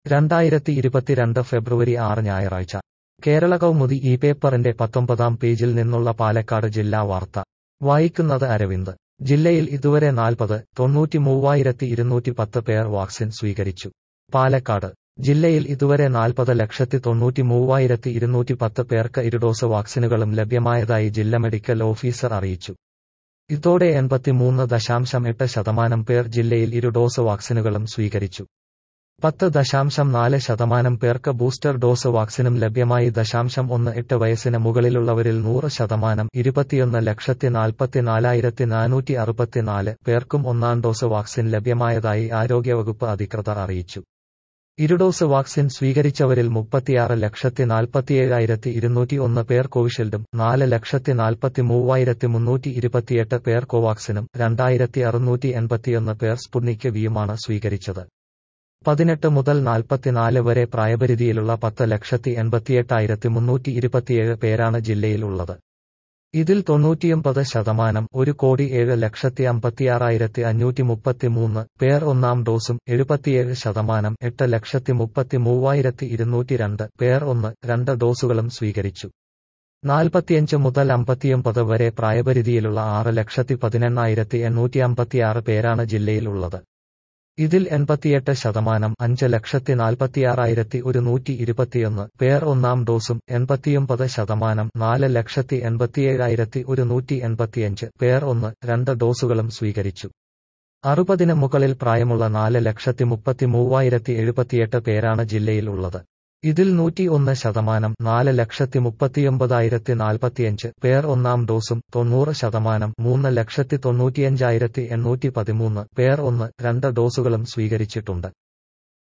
രണ്ടായിരത്തി ഇരുപത്തിരണ്ട് ഫെബ്രുവരി ആറ് ഞായറാഴ്ച കേരള കൗമുദി ഈ പേപ്പറിന്റെ പത്തൊമ്പതാം പേജിൽ നിന്നുള്ള പാലക്കാട് ജില്ലാ വാർത്ത വായിക്കുന്നത് അരവിന്ദ് ജില്ലയിൽ ഇതുവരെ നാൽപ്പത് തൊണ്ണൂറ്റി മൂവായിരത്തി ഇരുന്നൂറ്റി പത്ത് പേർ വാക്സിൻ സ്വീകരിച്ചു പാലക്കാട് ജില്ലയിൽ ഇതുവരെ നാൽപ്പത് ലക്ഷത്തി തൊണ്ണൂറ്റി മൂവായിരത്തി ഇരുന്നൂറ്റി പത്ത് പേർക്ക് ഇരുഡോസ് വാക്സിനുകളും ലഭ്യമായതായി ജില്ലാ മെഡിക്കൽ ഓഫീസർ അറിയിച്ചു ഇതോടെ എൺപത്തിമൂന്ന് ദശാംശം എട്ട് ശതമാനം പേർ ജില്ലയിൽ ഇരു ഡോസ് വാക്സിനുകളും സ്വീകരിച്ചു പത്ത് ദശാംശം നാല് ശതമാനം പേർക്ക് ബൂസ്റ്റർ ഡോസ് വാക്സിനും ലഭ്യമായി ദശാംശം ഒന്ന് എട്ട് വയസ്സിന് മുകളിലുള്ളവരിൽ നൂറ് ശതമാനം ഇരുപത്തിയൊന്ന് ലക്ഷത്തി നാൽപ്പത്തിനാലായിരത്തി നാനൂറ്റി അറുപത്തിനാല് പേർക്കും ഒന്നാം ഡോസ് വാക്സിൻ ലഭ്യമായതായി ആരോഗ്യവകുപ്പ് അധികൃതർ അറിയിച്ചു ഇരുഡോസ് വാക്സിൻ സ്വീകരിച്ചവരിൽ മുപ്പത്തിയാറ് ലക്ഷത്തി നാൽപ്പത്തിയേഴായിരത്തി ഇരുന്നൂറ്റി ഒന്ന് പേർ കോവിഷീൽഡും നാല് ലക്ഷത്തി നാൽപ്പത്തി മൂവായിരത്തി മുന്നൂറ്റി ഇരുപത്തിയെട്ട് പേർ കോവാക്സിനും രണ്ടായിരത്തി അറുന്നൂറ്റി എൺപത്തിയൊന്ന് പേർ സ്പുട്നിക് വിയുമാണ് സ്വീകരിച്ചത് പതിനെട്ട് മുതൽ നാൽപ്പത്തിനാല് വരെ പ്രായപരിധിയിലുള്ള പത്ത് ലക്ഷത്തി എൺപത്തിയെട്ടായിരത്തി മുന്നൂറ്റി ഇരുപത്തിയേഴ് പേരാണ് ജില്ലയിൽ ഉള്ളത് ഇതിൽ തൊണ്ണൂറ്റിയൊമ്പത് ശതമാനം ഒരു കോടി ഏഴ് ലക്ഷത്തി അമ്പത്തിയാറായിരത്തി അഞ്ഞൂറ്റി മുപ്പത്തിമൂന്ന് പേർ ഒന്നാം ഡോസും എഴുപത്തിയേഴ് ശതമാനം എട്ട് ലക്ഷത്തി മുപ്പത്തി മൂവായിരത്തി ഇരുന്നൂറ്റി രണ്ട് പേർ ഒന്ന് രണ്ട് ഡോസുകളും സ്വീകരിച്ചു നാൽപ്പത്തിയഞ്ച് മുതൽ അമ്പത്തിയൊമ്പത് വരെ പ്രായപരിധിയിലുള്ള ആറ് ലക്ഷത്തി പതിനെണ്ണായിരത്തി എണ്ണൂറ്റി അമ്പത്തിയാറ് പേരാണ് ജില്ലയിൽ ഉള്ളത് ഇതിൽ എൺപത്തിയെട്ട് ശതമാനം അഞ്ച് ലക്ഷത്തി നാൽപ്പത്തിയാറായിരത്തി ഒരുന്നൂറ്റി ഇരുപത്തിയൊന്ന് പേർ ഒന്നാം ഡോസും എൺപത്തിയൊമ്പത് ശതമാനം നാല് ലക്ഷത്തി എൺപത്തിയേഴായിരത്തി ഒരുന്നൂറ്റി എൺപത്തിയഞ്ച് പേർ ഒന്ന് രണ്ട് ഡോസുകളും സ്വീകരിച്ചു അറുപതിന് മുകളിൽ പ്രായമുള്ള നാല് ലക്ഷത്തി മുപ്പത്തി മൂവായിരത്തി എഴുപത്തിയെട്ട് പേരാണ് ജില്ലയിൽ ഉള്ളത് ഇതിൽ നൂറ്റി ഒന്ന് ശതമാനം നാല് ലക്ഷത്തി മുപ്പത്തിയൊമ്പതായിരത്തി നാൽപ്പത്തിയഞ്ച് പേർ ഒന്നാം ഡോസും തൊണ്ണൂറ് ശതമാനം മൂന്ന് ലക്ഷത്തി തൊണ്ണൂറ്റിയഞ്ചായിരത്തി എണ്ണൂറ്റി പതിമൂന്ന് പേർ ഒന്ന് രണ്ട് ഡോസുകളും സ്വീകരിച്ചിട്ടുണ്ട്